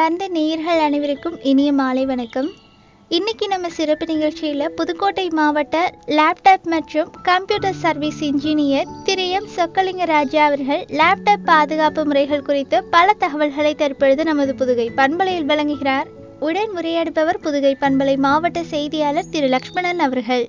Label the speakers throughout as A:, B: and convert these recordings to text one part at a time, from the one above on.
A: அன்பார்ந்த நேயர்கள் அனைவருக்கும் இனிய மாலை வணக்கம் இன்னைக்கு நம்ம சிறப்பு நிகழ்ச்சியில் புதுக்கோட்டை மாவட்ட லேப்டாப் மற்றும் கம்ப்யூட்டர் சர்வீஸ் இன்ஜினியர் திரு எம் சொக்கலிங்க ராஜா அவர்கள் லேப்டாப் பாதுகாப்பு முறைகள் குறித்து பல தகவல்களை தற்பொழுது நமது புதுகை பண்பலையில் வழங்குகிறார் உடன் உரையாடுபவர் புதுகை பண்பலை மாவட்ட செய்தியாளர் திரு லக்ஷ்மணன் அவர்கள்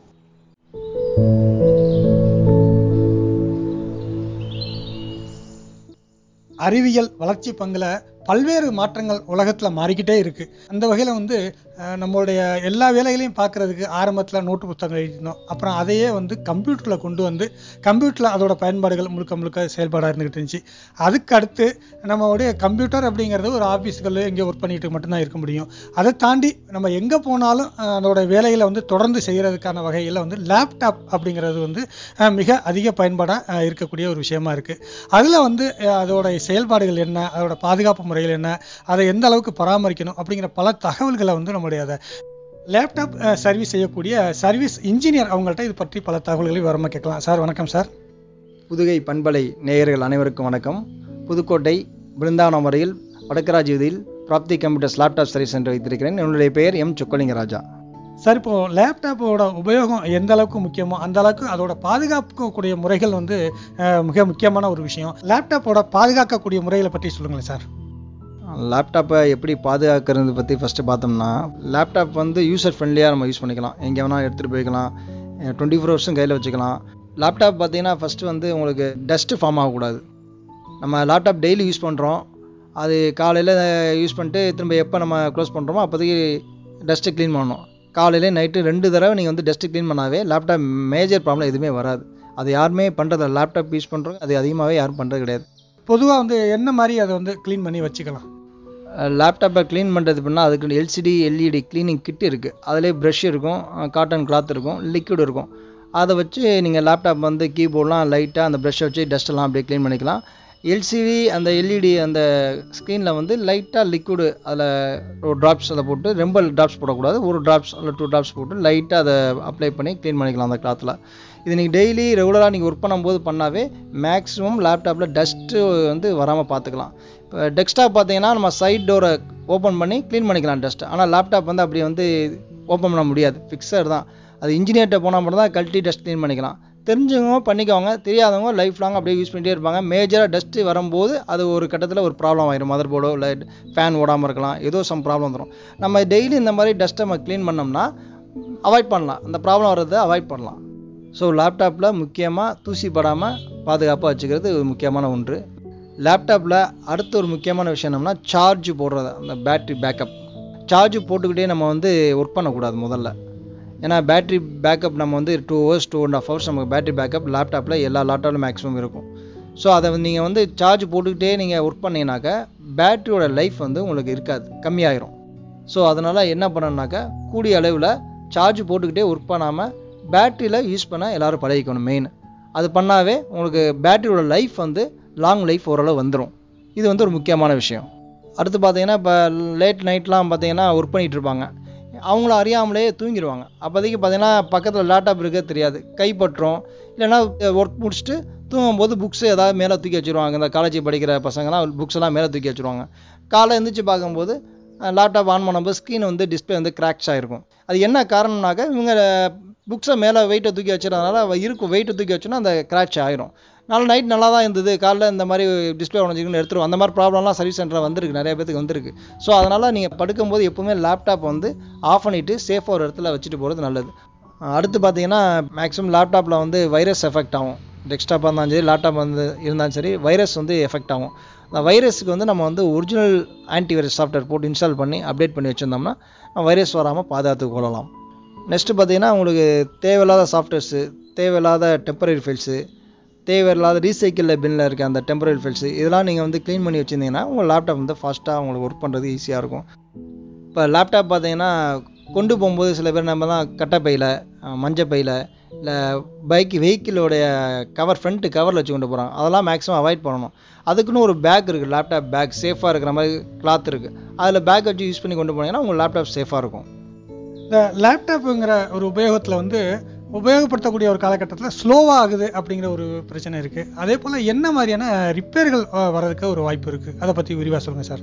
B: அறிவியல் வளர்ச்சி பங்குல பல்வேறு மாற்றங்கள் உலகத்தில் மாறிக்கிட்டே இருக்கு அந்த வகையில் வந்து அஹ், நம்மளுடைய எல்லா வேலைகளையும் பார்க்கறதுக்கு ஆரம்பத்தில் நோட்டு புத்தகங்கள் எழுதினோம் அப்புறம் அதையே வந்து கம்ப்யூட்டரில் கொண்டு வந்து கம்ப்யூட்டரில் அதோட பயன்பாடுகள் முழுக்க முழுக்க செயல்பாடாக இருந்துகிட்டு இருந்துச்சு அதுக்கு அடுத்து நம்மளுடைய கம்ப்யூட்டர் அப்படிங்கிறது ஒரு ஆஃபீஸ்கள் எங்கே ஒர்க் பண்ணிட்டு மட்டும்தான் இருக்க முடியும் அதை தாண்டி நம்ம எங்கே போனாலும் அஹ், அதோட வேலைகளை வந்து தொடர்ந்து செய்கிறதுக்கான வகையில் வந்து லேப்டாப் அப்படிங்கிறது வந்து அஹ், மிக அதிக பயன்பாடாக இருக்கக்கூடிய ஒரு விஷயமா இருக்கு அதில் வந்து அஹ், அதோட செயல்பாடுகள் என்ன அதோட பாதுகாப்பு முறைகள் என்ன அதை எந்த அளவுக்கு பராமரிக்கணும் அப்படிங்கிற பல தகவல்களை வந்து நம்முடைய அதை லேப்டாப் அஹ், சர்வீஸ் செய்யக்கூடிய சர்வீஸ் இன்ஜினியர் அவங்கள்ட்ட இது பற்றி பல தகவல்களை விவரமாக கேட்கலாம் சார் வணக்கம் சார்
C: புதுகை பண்பலை நேயர்கள் அனைவருக்கும் வணக்கம் புதுக்கோட்டை பிருந்தாவனம் வரையில் வடக்கராஜ் வீதியில் பிராப்தி கம்ப்யூட்டர்ஸ் லேப்டாப் சர்வீஸ் சென்டர் வைத்திருக்கிறேன் என்னுடைய பெயர் எம் சொக்கலிங்க ராஜா
B: சார் இப்போ லேப்டாப்போட உபயோகம் எந்த அளவுக்கு முக்கியமோ அந்த அளவுக்கு அதோட பாதுகாக்கக்கூடிய முறைகள் வந்து அஹ், மிக முக்கியமான ஒரு விஷயம் லேப்டாப்போட பாதுகாக்கக்கூடிய முறைகளை பற்றி சொல்லுங்களேன் சார்
C: லேப்டாப்பை எப்படி பாதுகாக்கிறது பற்றி ஃபஸ்ட்டு பார்த்தோம்னா லேப்டாப் வந்து யூசர் ஃப்ரெண்ட்லியாக நம்ம யூஸ் பண்ணிக்கலாம் எங்கே வேணால் எடுத்துகிட்டு போய்க்கலாம் டுவெண்ட்டி ஃபோர் ஹவர்ஸும் கையில் வச்சுக்கலாம் லேப்டாப் பார்த்தீங்கன்னா ஃபஸ்ட்டு வந்து உங்களுக்கு டஸ்ட்டு ஃபார்ம் ஆகக்கூடாது நம்ம லேப்டாப் டெய்லி யூஸ் பண்ணுறோம் அது காலையில் யூஸ் பண்ணிட்டு திரும்ப எப்போ நம்ம க்ளோஸ் பண்ணுறோமோ அப்போதைக்கு டஸ்ட்டு க்ளீன் பண்ணணும் காலையில் நைட்டு ரெண்டு தடவை நீங்கள் வந்து டஸ்ட்டு க்ளீன் பண்ணாவே லேப்டாப் மேஜர் ப்ராப்ளம் எதுவுமே வராது அது யாருமே பண்ணுறது லேப்டாப் யூஸ் பண்ணுறோம் அது அதிகமாகவே யாரும் பண்ணுறது கிடையாது
B: பொதுவாக வந்து என்ன மாதிரி அதை வந்து க்ளீன் பண்ணி வச்சுக்கலாம்
C: லேப்டாப்பை க்ளீன் பண்ணுறது பண்ணால் அதுக்கு எல்சிடி எல்இடி க்ளீனிங் கிட் இருக்குது அதிலே ப்ரஷ் இருக்கும் காட்டன் கிளாத் இருக்கும் லிக்விட் இருக்கும் அதை வச்சு நீங்கள் லேப்டாப் வந்து கீபோர்ட்லாம் லைட்டாக அந்த ப்ரஷ்ஷை வச்சு டஸ்ட்டெல்லாம் அப்படியே க்ளீன் பண்ணிக்கலாம் எல்சிடி அந்த எல்இடி அந்த ஸ்க்ரீனில் வந்து லைட்டாக லிக்விடு அதில் ஒரு ட்ராப்ஸ் அதை போட்டு ரொம்ப ட்ராப்ஸ் போடக்கூடாது ஒரு ட்ராப்ஸ் அல்ல டூ ட்ராப்ஸ் போட்டு லைட்டாக அதை அப்ளை பண்ணி க்ளீன் பண்ணிக்கலாம் அந்த கிளாத்தில் இது நீங்கள் டெய்லி ரெகுலராக நீங்கள் ஒர்க் பண்ணும்போது பண்ணாவே மேக்ஸிமம் லேப்டாப்பில் டஸ்ட்டு வந்து வராமல் பார்த்துக்கலாம் இப்போ டெஸ்க்டாப் பார்த்தீங்கன்னா நம்ம சைட் டோரை ஓப்பன் பண்ணி க்ளீன் பண்ணிக்கலாம் டஸ்ட் ஆனால் லேப்டாப் வந்து அப்படி வந்து ஓப்பன் பண்ண முடியாது ஃபிக்ஸர் தான் அது இன்ஜினியர்கிட்ட போனால் மட்டும் தான் கழட்டி டஸ்ட் க்ளீன் பண்ணிக்கலாம் தெரிஞ்சவங்க பண்ணிக்கோங்க தெரியாதவங்க லைஃப் லாங் அப்படியே யூஸ் பண்ணிட்டே இருப்பாங்க மேஜராக டஸ்ட்டு வரும்போது அது ஒரு கட்டத்தில் ஒரு ப்ராப்ளம் ஆயிரும் மதர் போர்டோ இல்லை ஃபேன் ஓடாமல் இருக்கலாம் ஏதோ சம் ப்ராப்ளம் வந்துடும் நம்ம டெய்லி இந்த மாதிரி டஸ்ட்டை நம்ம க்ளீன் பண்ணோம்னா அவாய்ட் பண்ணலாம் அந்த ப்ராப்ளம் வர்றதை அவாய்ட் பண்ணலாம் ஸோ லேப்டாப்பில் முக்கியமாக தூசி படாமல் பாதுகாப்பாக வச்சுக்கிறது ஒரு முக்கியமான ஒன்று லேப்டாப்பில் அடுத்த ஒரு முக்கியமான விஷயம் என்னன்னா சார்ஜ் போடுறது அந்த பேட்ரி பேக்கப் சார்ஜ் போட்டுக்கிட்டே நம்ம வந்து ஒர்க் பண்ணக்கூடாது முதல்ல ஏன்னா பேட்ரி பேக்கப் நம்ம வந்து two hours two and half hours நமக்கு பேட்ரி பேக்கப் லேப்டாப்பில் எல்லா லேப்டாப்லையும் மேக்ஸிமம் இருக்கும் ஸோ அதை நீங்கள் வந்து சார்ஜ் போட்டுக்கிட்டே நீங்கள் ஒர்க் பண்ணீங்கன்னாக்கா பேட்டரியோட லைஃப் வந்து உங்களுக்கு இருக்காது கம்மியாயிரும் ஸோ அதனால் என்ன பண்ணணும்னாக்கா கூடிய அளவில் சார்ஜ் போட்டுக்கிட்டே ஒர்க் பண்ணாமல் பேட்டரியில் யூஸ் பண்ண எல்லோரும் பழகிக்கணும் மெயின் அது பண்ணாவே உங்களுக்கு பேட்டரியோட லைஃப் வந்து லாங் லைஃப் ஓரளவு வந்துடும் இது வந்து ஒரு முக்கியமான விஷயம் அடுத்து பார்த்தீங்கன்னா இப்போ லேட் நைட்லாம் பார்த்தீங்கன்னா ஒர்க் பண்ணிகிட்டு இருப்பாங்க அவங்கள அறியாமலே தூங்கிடுவாங்க அப்போதைக்கு பார்த்தீங்கன்னா பக்கத்தில் லேப்டாப் இருக்க தெரியாது கைப்பற்றும் இல்லைன்னா ஒர்க் முடிச்சுட்டு தூங்கும்போது புக்ஸ் ஏதாவது மேலே தூக்கி வச்சுருவாங்க இந்த காலேஜ் படிக்கிற பசங்கலாம் புக்ஸ் எல்லாம் மேலே தூக்கி வச்சுருவாங்க காலை எழுந்திரிச்சு பார்க்கும்போது லேப்டாப் ஆன் பண்ணும்போது ஸ்க்ரீன் வந்து டிஸ்பிளே வந்து கிராக்ஸ் ஆகிருக்கும் அது என்ன காரணம்னாக்க இவங்க புக்ஸை மேலே வெயிட்டை தூக்கி வச்சுறதுனால இருக்கும் வெயிட்டை தூக்கி வச்சோன்னா அந்த கிராச் ஆயிரும் நாலு நைட் நல்லா தான் இருந்தது காலைல இந்த மாதிரி டிஸ்பிளே உடஞ்சிக்கணும்னு எடுத்துருவோம் அந்த மாதிரி ப்ராப்ளம்லாம் சர்வீஸ் சென்டரில் வந்திருக்கு நிறைய பேத்துக்கு வந்திருக்கு ஸோ அதனால் நீங்கள் படுக்கும்போது எப்பவுமே லேப்டாப் வந்து ஆஃப் பண்ணிவிட்டு சேஃபாக ஒரு இடத்துல வச்சுட்டு போகிறது நல்லது அடுத்து பார்த்தீங்கன்னா மேக்ஸிமம் லேப்டாப்பில் வந்து வைரஸ் எஃபெக்ட் ஆகும் டெஸ்க்டாப்பாக இருந்தாலும் சரி லேப்டாப் வந்து இருந்தாலும் சரி வைரஸ் வந்து எஃபெக்ட் ஆகும் அந்த வைரஸுக்கு வந்து நம்ம வந்து ஒரிஜினல் ஆன்டிவைரஸ் சாஃப்ட்வேர் போட்டு இன்ஸ்டால் பண்ணி அப்டேட் பண்ணி வச்சுருந்தோம்னா வைரஸ் வராமல் பாதுகாத்து கொள்ளலாம் நெக்ஸ்ட்டு பார்த்தீங்கன்னா உங்களுக்கு தேவையில்லாத சாஃப்ட்வேர்ஸு தேவையில்லாத டெம்பரரி ஃபைல்ஸு தேவையில்லாத ரீசைக்கிள் பின்னில் இருக்க அந்த டெம்பரரி ஃபைல்ஸு இதெல்லாம் நீங்கள் வந்து க்ளீன் பண்ணி வச்சுருந்தீங்கன்னா உங்கள் லேப்டாப் வந்து ஃபாஸ்ட்டாக உங்களுக்கு ஒர்க் பண்ணுறது ஈஸியாக இருக்கும் இப்போ லேப்டாப் பார்த்தீங்கன்னா கொண்டு போகும்போது சில பேர் நம்ம தான் கட்டைப்பையில் மஞ்சப்பையில் இல்லை பைக் வெஹிக்கிளோடைய கவர் ஃப்ரண்ட்டு கவரில் வச்சு கொண்டு போகிறாங்க அதெல்லாம் மேக்ஸிமம் அவாய்ட் பண்ணணும் அதுக்குன்னு ஒரு பேக் இருக்குது லேப்டாப் பேக் சேஃபாக இருக்கிற மாதிரி கிளாத் இருக்குது அதில் பேக் வச்சு யூஸ் பண்ணி கொண்டு போனீங்கன்னா உங்கள் லேப்டாப் சேஃபாக இருக்கும்
B: இந்த லேப்டாப்புங்கிற ஒரு உபயோகத்தில் வந்து உபயோகப்படுத்தக்கூடிய ஒரு காலகட்டத்தில் ஸ்லோவாக ஆகுது அப்படிங்கிற ஒரு பிரச்சனை இருக்குது அதே போல் என்ன மாதிரியான ரிப்பேர்கள் வர்றதுக்கு ஒரு வாய்ப்பு இருக்குது அதை பற்றி விரிவாக சொல்லுங்கள் சார்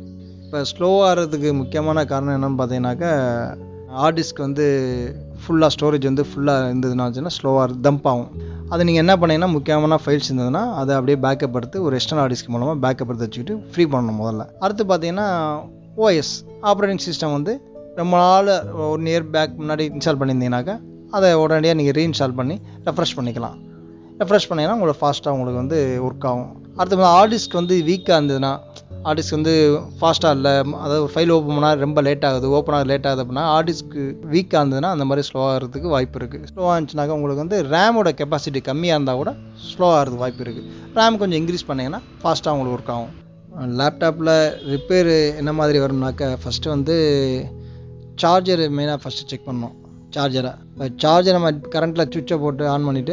C: இப்போ ஸ்லோவாகிறதுக்கு முக்கியமான காரணம் என்னன்னு பார்த்தீங்கன்னாக்கா ஹார்ட் டிஸ்க் வந்து ஃபுல்லாக ஸ்டோரேஜ் வந்து ஃபுல்லாக இருந்ததுன்னா ஸ்லோவாக தம்ப் ஆகும் அது நீங்கள் என்ன பண்ணீங்கன்னா முக்கியமான ஃபைல்ஸ் இருந்ததுன்னா அதை அப்படியே பேக்கப் எடுத்து ஒரு எக்ஸ்டர்னல் ஹார்ட் டிஸ்க் மூலமாக பேக்கப் எடுத்து வச்சுக்கிட்டு ஃப்ரீ பண்ணணும் முதல்ல அடுத்து பார்த்தீங்கன்னா ஓஎஸ் ஆப்ரேட்டிங் சிஸ்டம் வந்து ரொம்ப நாள் ஒன் இயர் பேக் முன்னாடி இன்ஸ்டால் பண்ணியிருந்தீங்கன்னாக்கா அதை உடனடியாக நீங்கள் ரீஇன்ஸ்டால் பண்ணி ரெஃப்ரெஷ் பண்ணிக்கலாம் ரெஃப்ரெஷ் பண்ணிங்கன்னா உங்களுக்கு ஃபாஸ்ட்டாக உங்களுக்கு வந்து ஒர்க் ஆகும் அடுத்து ஹார்ட் டிஸ்க் வந்து வீக்காக இருந்ததுன்னா ஹார்ட் டிஸ்க் வந்து ஃபாஸ்ட்டாக இல்லை அதாவது ஒரு ஃபைல் ஓப்பன் பண்ணால் ரொம்ப லேட் ஆகுது ஓப்பன் ஆக லேட் ஆகுது அப்படின்னா ஹார்ட் டிஸ்க்கு வீக்காக இருந்ததுன்னா அந்த மாதிரி ஸ்லோ ஆகிறதுக்கு வாய்ப்பு இருக்குது ஸ்லோ ஆச்சுனாக்கா உங்களுக்கு வந்து ரேமோட கெப்பாசிட்டி கம்மியாக இருந்தால் கூட ஸ்லோ ஆகிறதுக்கு வாய்ப்பு இருக்குது ரேம் கொஞ்சம் இன்க்ரீஸ் பண்ணிங்கன்னா ஃபாஸ்ட்டாக உங்களுக்கு ஒர்க் ஆகும் லேப்டாப்பில் ரிப்பேர் என்ன மாதிரி வரும்னாக்கா ஃபஸ்ட்டு வந்து சார்ஜர் மெயினாக ஃபஸ்ட்டு செக் பண்ணணும் சார்ஜரை இப்போ சார்ஜர் நம்ம கரண்ட்டில் சுவிட்சை போட்டு ஆன் பண்ணிவிட்டு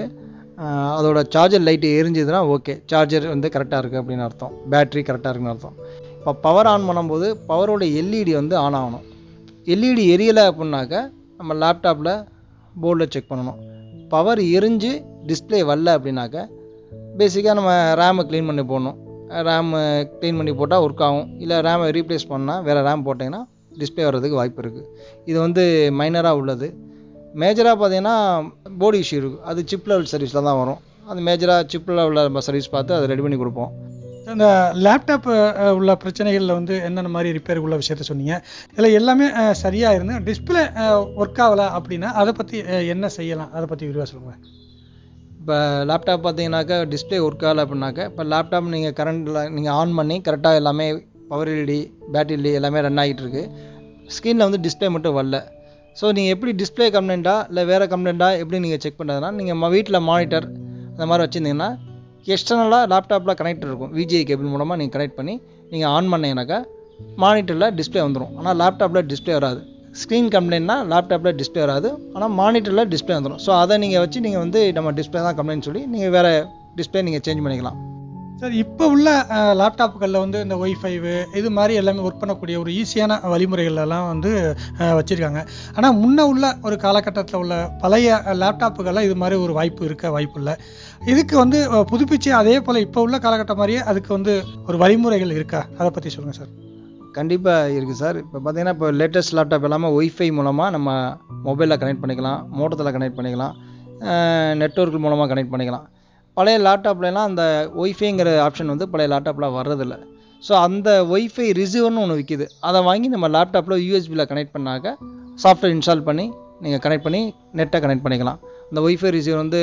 C: அதோட சார்ஜர் லைட்டு எரிஞ்சதுன்னா ஓகே சார்ஜர் வந்து கரெக்டாக இருக்குது அப்படின்னு அர்த்தம் பேட்ரி கரெக்டாக இருக்குன்னு அர்த்தம் இப்போ பவர் ஆன் பண்ணும்போது பவரோட எல்இடி வந்து ஆன் ஆகணும் எல்இடி எரியலை அப்படின்னாக்க நம்ம லேப்டாப்பில் போர்டில் செக் பண்ணணும் பவர் எரிஞ்சு டிஸ்பிளே வரல அப்படின்னாக்க பேசிக்காக நம்ம ரேமை க்ளீன் பண்ணி போடணும் ரேமு க்ளீன் பண்ணி போட்டால் ஒர்க் ஆகும் இல்லை ரேமை ரீப்ளேஸ் பண்ணால் வேறு ரேம் போட்டிங்கன்னா டிஸ்பிளே வர்றதுக்கு வாய்ப்பு இருக்குது இது வந்து மைனராக உள்ளது மேஜராக பார்த்தீங்கன்னா போர்டு இஷ்யூ இருக்குது அது சிப் லெவல் சர்வீஸில் தான் வரும் அது மேஜராக சிப் லெவலில் நம்ம சர்வீஸ் பார்த்து அதை ரெடி பண்ணி கொடுப்போம்
B: இந்த லேப்டாப் உள்ள பிரச்சனைகளில் வந்து என்னென்ன மாதிரி ரிப்பேர் உள்ள விஷயத்த சொன்னீங்க இதில் எல்லாமே சரியாக இருந்து டிஸ்பிளே ஒர்க் ஆகலை அப்படின்னா அதை பற்றி என்ன செய்யலாம் அதை பற்றி விரிவாக சொல்லுங்கள்
C: இப்போ லேப்டாப் பார்த்தீங்கன்னாக்கா டிஸ்பிளே ஒர்க் ஆகலை அப்படின்னாக்கா இப்போ லேப்டாப் நீங்கள் கரண்டில் நீங்கள் ஆன் பண்ணி கரெக்டாக எல்லாமே பவர் எல்இடி பேட்டரி எல்இடி எல்லாமே ரன் ஆகிட்டு இருக்கு ஸ்க்ரீனில் வந்து டிஸ்பிளே மட்டும் வரல ஸோ நீங்கள் எப்படி டிஸ்பிளே கம்ப்ளைண்ட்டா இல்லை வேறு கம்ப்ளைண்ட்டா எப்படி நீங்கள் செக் பண்ணுறதுனா நீங்கள் வீட்டில் மானிட்டர் அந்த மாதிரி வச்சுருந்தீங்கன்னா எக்ஸ்டர்னலாக லேப்டாப்பில் கனெக்ட் இருக்கும் விஜிஐ கேபிள் மூலமாக நீங்கள் கனெக்ட் பண்ணி நீங்கள் ஆன் பண்ணீங்கன்னாக்கா மானிட்டரில் டிஸ்பிளே வந்துடும் ஆனால் லேப்டாப்பில் டிஸ்பிளே வராது ஸ்க்ரீன் கம்ப்ளைண்ட்னா லேப்டாப்பில் டிஸ்பிளே வராது ஆனால் மானிட்டரில் டிஸ்பிளே வந்துடும் ஸோ அதை நீங்கள் வச்சு நீங்கள் வந்து நம்ம டிஸ்பிளே தான் கம்ப்ளைண்ட் சொல்லி நீங்கள் வேறு டிஸ்பிளே நீங்கள் சேஞ்ச் பண்ணிக்கலாம்
B: சார் இப்போ உள்ள லேப்டாப்புகளில் வந்து இந்த ஒய்ஃபைவு இது மாதிரி எல்லாமே ஒர்க் பண்ணக்கூடிய ஒரு ஈஸியான வழிமுறைகளெல்லாம் வந்து வச்சுருக்காங்க ஆனால் முன்ன உள்ள ஒரு காலகட்டத்தில் உள்ள பழைய லேப்டாப்புகளில் இது மாதிரி ஒரு வாய்ப்பு இருக்க வாய்ப்பு இல்லை இதுக்கு வந்து புதுப்பிச்சு அதே போல் இப்போ உள்ள காலகட்டம் மாதிரியே அதுக்கு வந்து ஒரு வழிமுறைகள் இருக்கா அதை பற்றி சொல்லுங்கள் சார்
C: கண்டிப்பாக இருக்குது சார் இப்போ பார்த்தீங்கன்னா இப்போ லேட்டஸ்ட் லேப்டாப் எல்லாமே ஒய்ஃபை மூலமாக நம்ம மொபைலில் கனெக்ட் பண்ணிக்கலாம் மோட்டத்தில் கனெக்ட் பண்ணிக்கலாம் நெட்ஒர்க் மூலமாக கனெக்ட் பண்ணிக்கலாம் பழைய லேப்டாப்லலாம் அந்த ஒய்ஃபைங்கிற ஆப்ஷன் வந்து பழைய லேப்டாப்பில் வர்றதில்ல ஸோ அந்த ஒய்ஃபை ரிசீவர்னு ஒன்று விற்கிது அதை வாங்கி நம்ம லேப்டாப்பில் யூஎஸ்பியில் கனெக்ட் பண்ணாக்க சாஃப்ட்வேர் இன்ஸ்டால் பண்ணி நீங்கள் கனெக்ட் பண்ணி நெட்டை கனெக்ட் பண்ணிக்கலாம் இந்த ஒய்ஃபை ரிசீவர் வந்து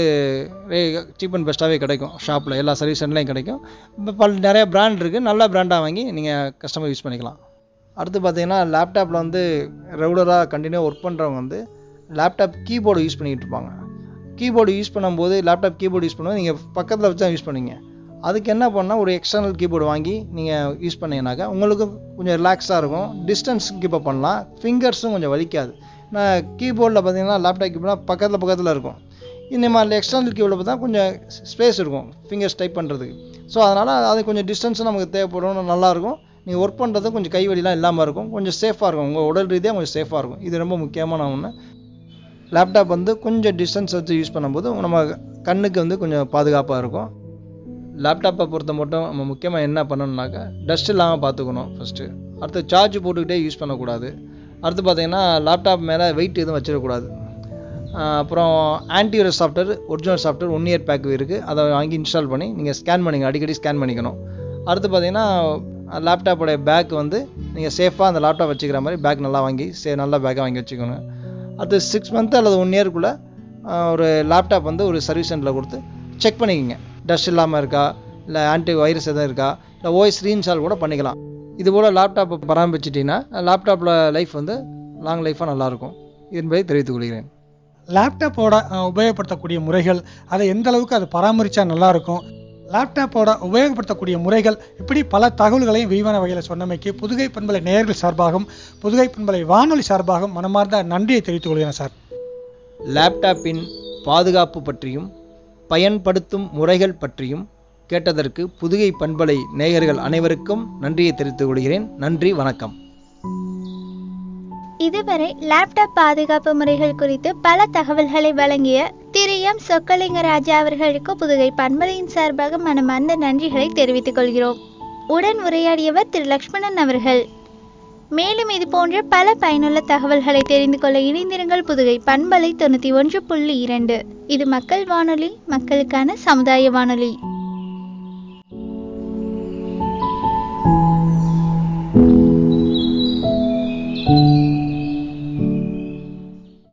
C: சீப் அண்ட் பெஸ்ட்டாகவே கிடைக்கும் ஷாப்பில் எல்லா சர்வீஸ் சென்டர்லையும் கிடைக்கும் இப்போ பல் நிறைய பிராண்ட் இருக்குது நல்ல பிராண்டாக வாங்கி நீங்கள் கஸ்டமர் யூஸ் பண்ணிக்கலாம் அடுத்து பார்த்தீங்கன்னா லேப்டாப்பில் வந்து ரெகுலராக கண்டினியூ ஒர்க் பண்ணுறவங்க வந்து லேப்டாப் கீபோர்டு யூஸ் பண்ணிக்கிட்டு இருப்பாங்க கீபோர்டு யூஸ் பண்ணும்போது லேப்டாப் கீபோர்டு யூஸ் பண்ணும்போது நீங்கள் பக்கத்தில் வச்சு தான் யூஸ் பண்ணுவீங்க அதுக்கு என்ன பண்ணால் ஒரு எக்ஸ்டர்னல் கீபோர்டு வாங்கி நீங்கள் யூஸ் பண்ணீங்கன்னாக்கா உங்களுக்கு கொஞ்சம் ரிலாக்ஸாக இருக்கும் டிஸ்டன்ஸ் கீப்பப் பண்ணலாம் ஃபிங்கர்ஸும் கொஞ்சம் வலிக்காது நான் கீபோர்டில் பார்த்தீங்கன்னா லேப்டாப் கீபோர்டாக பக்கத்தில் பக்கத்தில் இருக்கும் இந்த மாதிரி எக்ஸ்டர்னல் கீபோர்டில் பார்த்தா கொஞ்சம் ஸ்பேஸ் இருக்கும் ஃபிங்கர்ஸ் டைப் பண்ணுறதுக்கு ஸோ அதனால் அது கொஞ்சம் டிஸ்டன்ஸும் நமக்கு தேவைப்படும் நல்லாயிருக்கும் நீங்கள் ஒர்க் பண்ணுறது கொஞ்சம் கை வலிலாம் இல்லாமல் இருக்கும் கொஞ்சம் சேஃபாக இருக்கும் உங்கள் உடல் ரீதியாக கொஞ்சம் சேஃபாக இருக்கும் இது ரொம்ப முக்கியமான ஒன்று லேப்டாப் வந்து கொஞ்சம் டிஸ்டன்ஸ் வச்சு யூஸ் பண்ணும்போது நம்ம கண்ணுக்கு வந்து கொஞ்சம் பாதுகாப்பாக இருக்கும் லேப்டாப்பை பொறுத்த மட்டும் நம்ம முக்கியமாக என்ன பண்ணணும்னாக்கா டஸ்ட் இல்லாமல் பார்த்துக்கணும் ஃபஸ்ட்டு அடுத்து சார்ஜ் போட்டுக்கிட்டே யூஸ் பண்ணக்கூடாது அடுத்து பார்த்தீங்கன்னா லேப்டாப் மேலே வெயிட் எதுவும் வச்சிடக்கூடாது அப்புறம் antivirus software original software one year pack இருக்குது அதை வாங்கி இன்ஸ்டால் பண்ணி நீங்கள் ஸ்கேன் பண்ணிங்க அடிக்கடி ஸ்கேன் பண்ணிக்கணும் அடுத்து பார்த்தீங்கன்னா லேப்டாப்போடைய பேக் வந்து நீங்கள் சேஃபாக அந்த லேப்டாப் வச்சுக்கிற மாதிரி பேக் நல்லா வாங்கி சே நல்ல பேக்காக வாங்கி வச்சுக்கணும் அது சிக்ஸ் மந்த் அல்லது ஒன் இயருக்குள்ளே ஒரு லேப்டாப் வந்து ஒரு சர்வீஸ் சென்டரில் கொடுத்து செக் பண்ணிக்கோங்க டஸ்ட் இல்லாமல் இருக்கா இல்லை ஆன்டி வைரஸ் எதுவும் இருக்கா இல்லை ஓஎஸ் ரீஇன்ஸ்டால் கூட பண்ணிக்கலாம் இது போல் லேப்டாப்பை பராமரிச்சிட்டிங்கன்னா லேப்டாப்பில் லைஃப் வந்து லாங் லைஃபாக நல்லாயிருக்கும் என்பதை தெரிவித்துக் கொள்கிறேன்
B: லேப்டாப்போட உபயோகப்படுத்தக்கூடிய முறைகள் அதை எந்த அளவுக்கு அது பராமரித்தா நல்லாயிருக்கும் லேப்டாப்போட உபயோகப்படுத்தக்கூடிய முறைகள் இப்படி பல தகவல்களையும் விரிவான வகையில் சொன்னமைக்கு புதுகை பண்பலை நேயர்கள் சார்பாகவும் புதுகை பண்பலை வானொலி சார்பாகவும் மனமார்ந்த நன்றியை தெரிவித்துக் கொள்கிறேன் சார்
C: லேப்டாப்பின் பாதுகாப்பு பற்றியும் பயன்படுத்தும் முறைகள் பற்றியும் கேட்டதற்கு புதுகை பண்பலை நேயர்கள் அனைவருக்கும் நன்றியை தெரிவித்துக் கொள்கிறேன் நன்றி வணக்கம்
A: இதுவரை லேப்டாப் பாதுகாப்பு முறைகள் குறித்து பல தகவல்களை வழங்கிய திரு எம் சொக்கலிங்க ராஜா அவர்களுக்கு புதுகை பண்பலையின் சார்பாக மனமார்ந்த நன்றிகளை தெரிவித்துக் கொள்கிறோம் உடன் உரையாடியவர் திரு லக்ஷ்மணன் அவர்கள் மேலும் இது போன்ற பல பயனுள்ள தகவல்களை தெரிந்து கொள்ள இணைந்திருங்கள் புதுகை பண்பலை தொண்ணூற்றி ஒன்று புள்ளி இரண்டு இது மக்கள் வானொலி மக்களுக்கான சமுதாய வானொலி